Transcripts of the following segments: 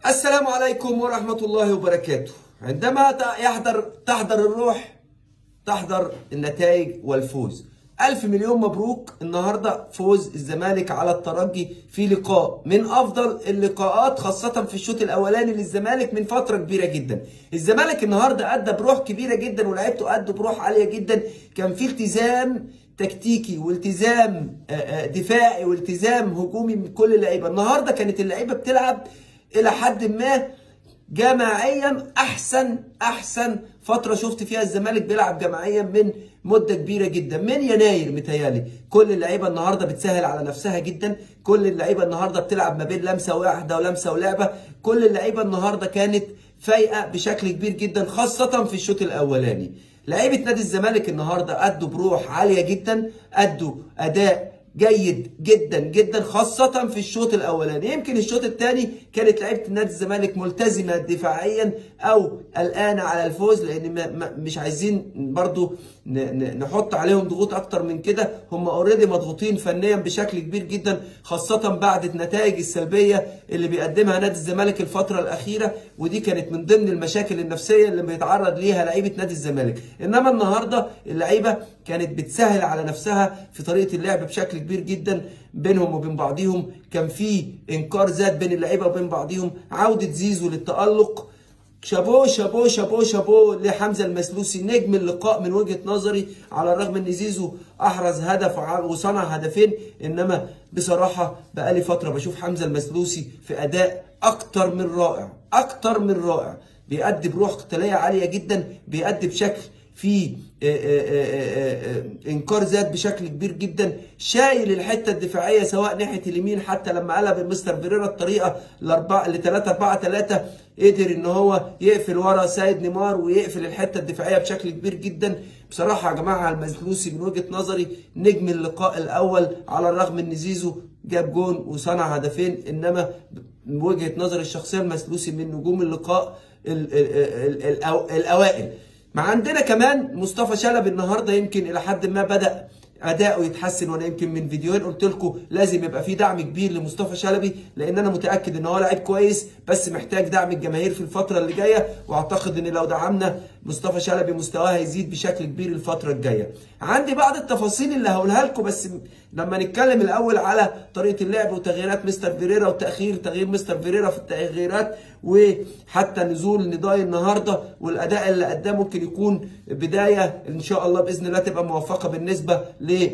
السلام عليكم ورحمة الله وبركاته عندما يحضر تحضر الروح تحضر النتائج والفوز ألف مليون مبروك النهاردة فوز الزمالك على الترجي في لقاء من أفضل اللقاءات خاصة في الشوط الأولاني للزمالك من فترة كبيرة جدا الزمالك النهاردة أدى بروح كبيرة جدا ولاعيبته أدوا بروح عالية جدا كان في التزام تكتيكي والتزام دفاعي والتزام هجومي من كل اللعيبة النهاردة كانت اللعيبة بتلعب إلى حد ما جماعيا احسن احسن فتره شفت فيها الزمالك بيلعب جماعيا من مده كبيره جدا من يناير متهيالي كل اللعيبه النهارده بتسهل على نفسها جدا كل اللعيبه النهارده بتلعب ما بين لمسه واحده ولمسه ولعبه كل اللعيبه النهارده كانت فايقه بشكل كبير جدا خاصه في الشوط الاولاني لعيبه نادي الزمالك النهارده ادوا بروح عاليه جدا ادوا اداء جيد جدا جدا خاصة في الشوط الأولاني يمكن الشوط الثاني كانت لعيبة نادي الزمالك ملتزمة دفاعيا أو قلقانة على الفوز لأن ما ما مش عايزين برضو نحط عليهم ضغوط أكتر من كده هم اوريدي مضغوطين فنيا بشكل كبير جدا خاصة بعد النتائج السلبية اللي بيقدمها نادي الزمالك الفترة الأخيرة ودي كانت من ضمن المشاكل النفسية اللي بيتعرض ليها لعيبة نادي الزمالك إنما النهاردة اللعيبة كانت بتسهل على نفسها في طريقة اللعب بشكل كبير جدا بينهم وبين بعضهم كان في انكار ذات بين اللعيبه وبين بعضهم عوده زيزو للتالق شابو شابو شابو شابو لحمزه المسلوسي نجم اللقاء من وجهه نظري على الرغم ان زيزو احرز هدف وصنع هدفين انما بصراحه بقالي فتره بشوف حمزه المسلوسي في اداء اكتر من رائع اكتر من رائع بيأدي بروح قتاليه عاليه جدا بيأدي بشكل في انكار ذات بشكل كبير جدا شايل الحته الدفاعيه سواء ناحيه اليمين حتى لما قلب مستر فيريرا الطريقه لاربعه ل 3 4 3 قدر ان هو يقفل ورا سيد نيمار ويقفل الحته الدفاعيه بشكل كبير جدا بصراحه يا جماعه المسلوسي من وجهه نظري نجم اللقاء الاول على الرغم ان زيزو جاب جون وصنع هدفين انما من وجهه نظري الشخصيه المسلوسي من نجوم اللقاء الاوائل ما عندنا كمان مصطفى شلبي النهارده يمكن الى حد ما بدا اداؤه يتحسن وانا يمكن من فيديوهين قلت لكم لازم يبقى في دعم كبير لمصطفى شلبي لان انا متاكد ان هو لعيب كويس بس محتاج دعم الجماهير في الفتره اللي جايه واعتقد ان لو دعمنا مصطفى شلبي مستواه هيزيد بشكل كبير الفتره الجايه عندي بعض التفاصيل اللي هقولها لكم بس لما نتكلم الاول على طريقه اللعب وتغييرات مستر فيريرا وتاخير تغيير مستر فيريرا في التغييرات وحتى نزول نداي النهارده والاداء اللي قدامه ممكن يكون بدايه ان شاء الله باذن الله تبقى موفقه بالنسبه ل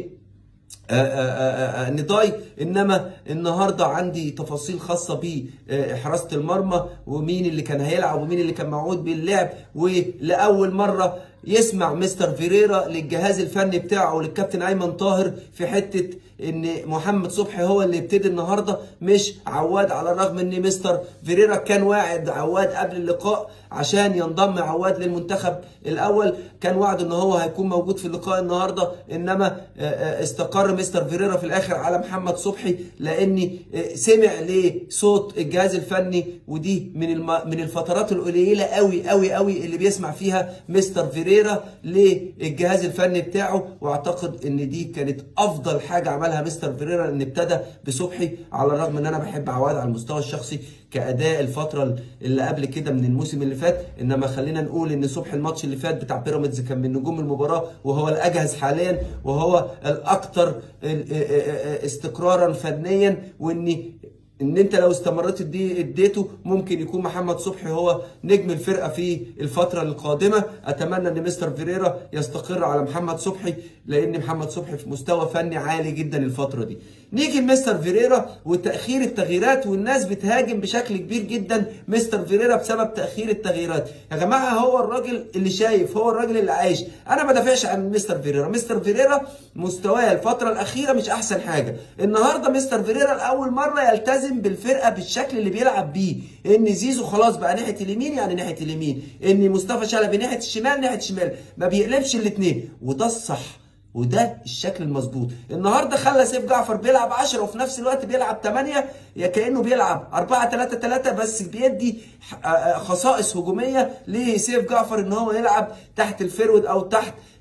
نداي انما النهارده عندي تفاصيل خاصه بحراسه المرمى ومين اللي كان هيلعب ومين اللي كان موعود باللعب ولاول مره يسمع مستر فيريرا للجهاز الفني بتاعه وللكابتن ايمن طاهر في حته ان محمد صبحي هو اللي يبتدي النهارده مش عواد على الرغم ان مستر فيريرا كان واعد عواد قبل اللقاء عشان ينضم عواد للمنتخب الاول كان وعد ان هو هيكون موجود في اللقاء النهارده انما استقر مستر فيريرا في الاخر على محمد صبحي لاني سمع لصوت الجهاز الفني ودي من من الفترات القليله قوي قوي قوي اللي بيسمع فيها مستر فيريرا للجهاز الفني بتاعه واعتقد ان دي كانت افضل حاجه عملها مستر فيريرا ان ابتدى بصبحي على الرغم ان انا بحب عواد على المستوى الشخصي كاداء الفتره اللي قبل كده من الموسم اللي فات انما خلينا نقول ان صبحي الماتش اللي فات بتاع بيراميدز كان من نجوم المباراه وهو الاجهز حاليا وهو الاكثر استقرارا فنيا وان ان انت لو استمريت دي اديته ممكن يكون محمد صبحي هو نجم الفرقه في الفتره القادمه اتمنى ان مستر فيريرا يستقر على محمد صبحي لان محمد صبحي في مستوى فني عالي جدا الفتره دي نيجي لمستر فيريرا وتاخير التغييرات والناس بتهاجم بشكل كبير جدا مستر فيريرا بسبب تاخير التغييرات يا جماعه هو الراجل اللي شايف هو الراجل اللي عايش انا ما دافعش عن مستر فيريرا مستر فيريرا مستواه الفتره الاخيره مش احسن حاجه النهارده مستر فيريرا لاول مره يلتزم بالفرقه بالشكل اللي بيلعب بيه ان زيزو خلاص بقى ناحيه اليمين يعني ناحيه اليمين ان مصطفى شلبي ناحيه الشمال ناحيه الشمال ما بيقلبش الاثنين وده الصح وده الشكل المظبوط النهارده خلى سيف جعفر بيلعب 10 وفي نفس الوقت بيلعب 8 يا كانه بيلعب 4 3 3 بس بيدي خصائص هجوميه لسيف جعفر ان هو يلعب تحت الفيرود او تحت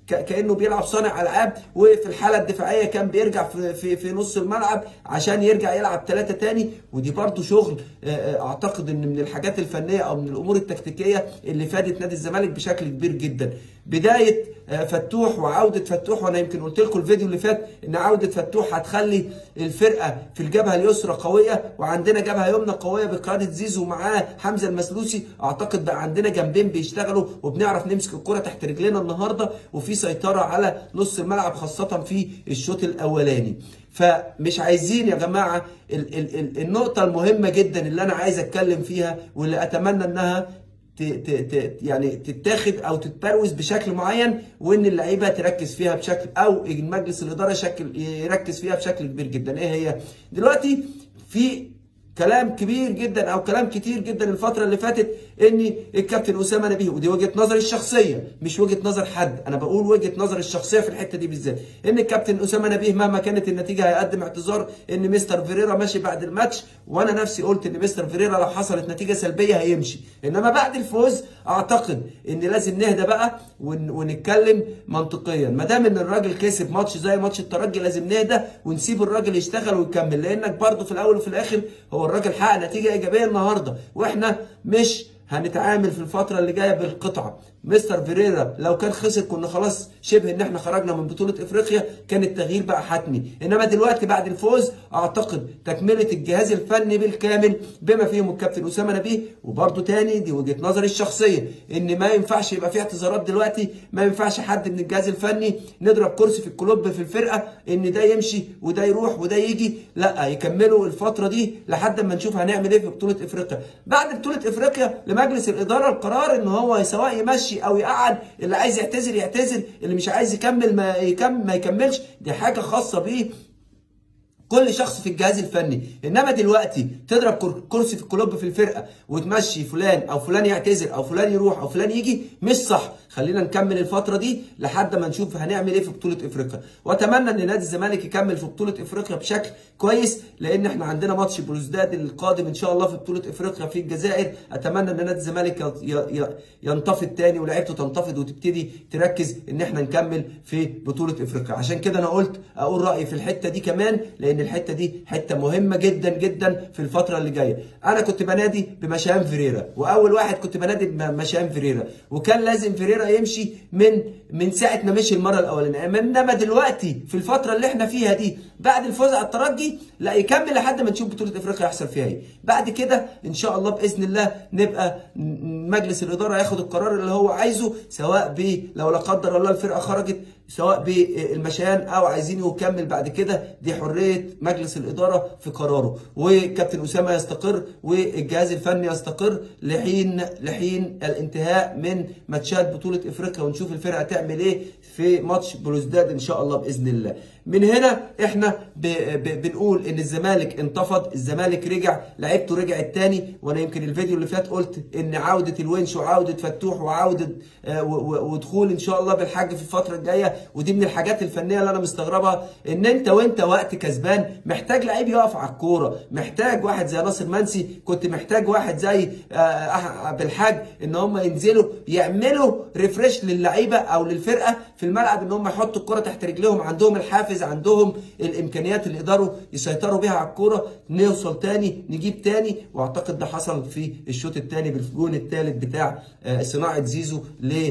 كانه بيلعب صانع العاب وفي الحاله الدفاعيه كان بيرجع في في, في نص الملعب عشان يرجع يلعب ثلاثه تاني ودي برضه شغل اعتقد ان من الحاجات الفنيه او من الامور التكتيكيه اللي فادت نادي الزمالك بشكل كبير جدا بدايه فتوح وعوده فتوح وانا يمكن قلت لكم الفيديو اللي فات ان عوده فتوح هتخلي الفرقه في الجبهه اليسرى قويه وعندنا جبهه يمنى قويه بقياده زيزو ومعاه حمزه المسلوسي اعتقد بقى عندنا جنبين بيشتغلوا وبنعرف نمسك الكره تحت رجلينا النهارده وفي سيطره على نص الملعب خاصه في الشوط الاولاني فمش عايزين يا جماعه ال ال ال النقطه المهمه جدا اللي انا عايز اتكلم فيها واللي اتمنى انها ت ت ت يعني تتاخد او تتبروز بشكل معين وان اللعيبه تركز فيها بشكل او مجلس الاداره شكل يركز فيها بشكل كبير جدا ايه هي دلوقتي في كلام كبير جدا او كلام كتير جدا الفتره اللي فاتت ان الكابتن اسامه نبيه ودي وجهه نظري الشخصيه مش وجهه نظر حد انا بقول وجهه نظري الشخصيه في الحته دي بالذات ان الكابتن اسامه نبيه مهما كانت النتيجه هيقدم اعتذار ان مستر فيريرا ماشي بعد الماتش وانا نفسي قلت ان مستر فيريرا لو حصلت نتيجه سلبيه هيمشي انما بعد الفوز اعتقد ان لازم نهدى بقى ون ونتكلم منطقيا ما دام ان الراجل كسب ماتش زي ماتش الترجي لازم نهدى ونسيب الراجل يشتغل ويكمل لانك برضه في الاول وفي الاخر هو الراجل حقق نتيجه ايجابيه النهارده واحنا مش هنتعامل في الفترة اللي جاية بالقطعة مستر فيريرا لو كان خسر كنا خلاص شبه ان احنا خرجنا من بطولة افريقيا كان التغيير بقى حتمي انما دلوقتي بعد الفوز اعتقد تكملة الجهاز الفني بالكامل بما فيهم الكابتن اسامة نبيه وبرده تاني دي وجهة نظري الشخصية ان ما ينفعش يبقى في اعتذارات دلوقتي ما ينفعش حد من الجهاز الفني نضرب كرسي في الكلوب في الفرقة ان ده يمشي وده يروح وده يجي لا يكملوا الفترة دي لحد ما نشوف هنعمل ايه في بطولة افريقيا بعد بطولة افريقيا مجلس الاداره القرار ان هو سواء يمشي او يقعد اللي عايز يعتذر يعتذر اللي مش عايز يكمل ما يكمل ما يكملش دي حاجه خاصه بيه كل شخص في الجهاز الفني انما دلوقتي تضرب كرسي في الكلوب في الفرقه وتمشي فلان او فلان يعتذر او فلان يروح او فلان يجي مش صح خلينا نكمل الفتره دي لحد ما نشوف هنعمل ايه في بطوله افريقيا واتمنى ان نادي الزمالك يكمل في بطوله افريقيا بشكل كويس لان احنا عندنا ماتش بلوزداد القادم ان شاء الله في بطوله افريقيا في الجزائر اتمنى ان نادي الزمالك ينتفض تاني ولاعيبته تنتفض وتبتدي تركز ان احنا نكمل في بطوله افريقيا عشان كده انا قلت اقول رايي في الحته دي كمان لان الحته دي حته مهمه جدا جدا في الفتره اللي جايه انا كنت بنادي بمشام فيريرا واول واحد كنت بنادي بمشام فيريرا وكان لازم فيريرا يمشي من من ساعه ما مشي المره الاولانيه انما دلوقتي في الفتره اللي احنا فيها دي بعد الفوز على الترجي لا يكمل لحد ما نشوف بطوله افريقيا يحصل فيها ايه بعد كده ان شاء الله باذن الله نبقى مجلس الاداره ياخد القرار اللي هو عايزه سواء ب لو لا قدر الله الفرقه خرجت سواء بالمشيان او عايزين يكمل بعد كده دي حريه مجلس الاداره في قراره وكابتن اسامه يستقر والجهاز الفني يستقر لحين لحين الانتهاء من ماتشات بطوله افريقيا ونشوف الفرقه تعمل ايه في ماتش بلوزداد ان شاء الله باذن الله من هنا احنا ب ب بنقول ان الزمالك انتفض الزمالك رجع لعيبته رجعت تاني وانا يمكن الفيديو اللي فات قلت ان عوده الونش وعوده فتوح وعوده آه ودخول ان شاء الله بالحاج في الفتره الجايه ودي من الحاجات الفنيه اللي انا مستغربها ان انت وانت وقت كسبان محتاج لعيب يقف على الكوره محتاج واحد زي ناصر منسي كنت محتاج واحد زي آه بالحاج ان هم ينزلوا يعملوا ريفريش للعيبه او للفرقه في الملعب ان هم يحطوا الكوره تحت رجليهم عندهم الحافز عندهم الامكانيات اللي يقدروا يسيطروا بيها على الكوره نوصل تاني نجيب تاني واعتقد ده حصل في الشوط الثاني بالجون الثالث بتاع صناعه زيزو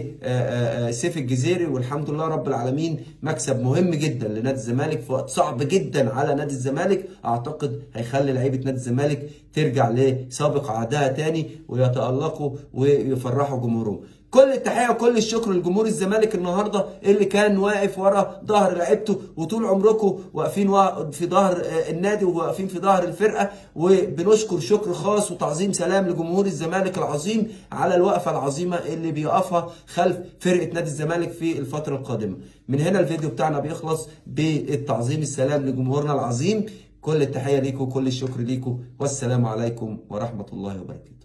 لسيف الجزيري والحمد لله رب العالمين مكسب مهم جدا لنادي الزمالك في وقت صعب جدا على نادي الزمالك اعتقد هيخلي لعيبه نادي الزمالك ترجع لسابق عهدها تاني ويتالقوا ويفرحوا جمهورهم كل التحيه وكل الشكر لجمهور الزمالك النهارده اللي كان واقف ورا ظهر لعيبته وطول عمركم واقفين في ظهر النادي وواقفين في ظهر الفرقه وبنشكر شكر خاص وتعظيم سلام لجمهور الزمالك العظيم على الوقفه العظيمه اللي بيقفها خلف فرقه نادي الزمالك في الفتره القادمه. من هنا الفيديو بتاعنا بيخلص بالتعظيم السلام لجمهورنا العظيم كل التحيه ليكم وكل الشكر ليكم والسلام عليكم ورحمه الله وبركاته.